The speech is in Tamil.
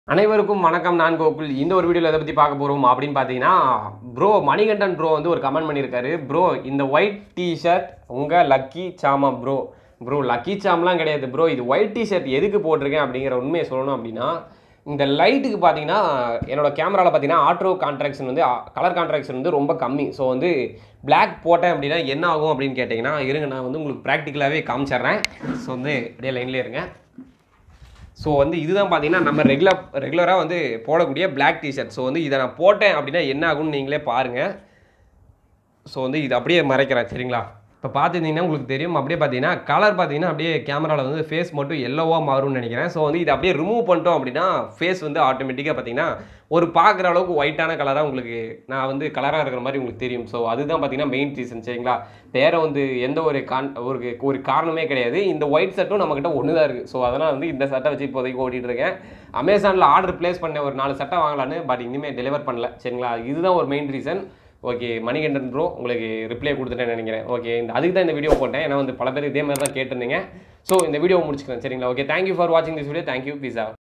அனைவருக்கும் வணக்கம் நான் கோகுல் இந்த ஒரு வீடியோவில் எதை பற்றி பார்க்க போகிறோம் அப்படின்னு பார்த்தீங்கன்னா ப்ரோ மணிகண்டன் ப்ரோ வந்து ஒரு கமெண்ட் பண்ணியிருக்காரு ப்ரோ இந்த ஒயிட் டிஷர்ட் உங்கள் லக்கி சாமா ப்ரோ ப்ரோ லக்கி சாம்லாம் கிடையாது ப்ரோ இது ஒயிட் டிஷர்ட் எதுக்கு போட்டிருக்கேன் அப்படிங்கிற உண்மையை சொல்லணும் அப்படின்னா இந்த லைட்டுக்கு பார்த்தீங்கன்னா என்னோட கேமராவில் பார்த்தீங்கன்னா ஆட்ரோ கான்ட்ராக்ஷன் வந்து கலர் கான்ட்ராக்ஷன் வந்து ரொம்ப கம்மி ஸோ வந்து Black போட்டேன் அப்படின்னா என்ன ஆகும் அப்படின்னு கேட்டிங்கன்னா இருங்க நான் வந்து உங்களுக்கு ப்ராக்டிக்கலாகவே காமிச்சிடுறேன் ஸோ வந்து அப்படியே லைன்லேயே இருங்க ஸோ வந்து இதுதான் பார்த்தீங்கன்னா நம்ம ரெகுலர் ரெகுலராக வந்து போடக்கூடிய Black டிஷர்ட் ஸோ வந்து இதை நான் போட்டேன் அப்படின்னா என்ன ஆகும்னு நீங்களே பாருங்கள் ஸோ வந்து இது அப்படியே மறைக்கிறேன் சரிங்களா இப்போ பார்த்துருந்தீங்கன்னா உங்களுக்கு தெரியும் அப்படியே பார்த்தீங்கன்னா கலர் பார்த்தீங்கன்னா அப்படியே கேமராவில் வந்து ஃபேஸ் மட்டும் எல்லோவாக மாறும்னு நினைக்கிறேன் ஸோ வந்து இதை அப்படியே ரிமூவ் பண்ணிட்டோம் அப்படின்னா ஃபேஸ் வந்து ஆட்டோமேட்டிக்காக பார்த்தீங்கன்னா ஒரு பார்க்குற அளவுக்கு ஒயிட்டான கலராக உங்களுக்கு நான் வந்து கலராக இருக்கிற மாதிரி உங்களுக்கு தெரியும் ஸோ அதுதான் பார்த்தீங்கன்னா மெயின் ரீசன் சரிங்களா வேறு வந்து எந்த ஒரு கான் ஒரு ஒரு காரணமே கிடையாது இந்த ஒயிட் ஷர்ட்டும் நம்மக்கிட்ட ஒன்று தான் இருக்குது ஸோ அதனால் வந்து இந்த சட்டை வச்சு இப்போதைக்கு ஓட்டிகிட்டு இருக்கேன் அமேசானில் ஆர்டர் ப்ளேஸ் பண்ண ஒரு நாலு சட்டை வாங்கலான்னு பட் இனிமேல் டெலிவர் பண்ணல சரிங்களா இதுதான் ஒரு main reason okay Manikandan bro உங்களுக்கு ரிப்ளை கொடுத்துட்டேன்னு நினைக்கிறேன் ஓகே இந்த அதுக்கு தான் இந்த வீடியோ போட்டேன் ஏன்னா வந்து பல பேர் இதே மாதிரி தான் கேட்டிருந்தீங்க ஸோ இந்த வீடியோ முடிச்சுக்கிறேன் சரிங்களா ஓகே தேங்க்யூ ஃபார் வாட்சிங் திஸ் வீடியோ தேங்க்யூ பீஸா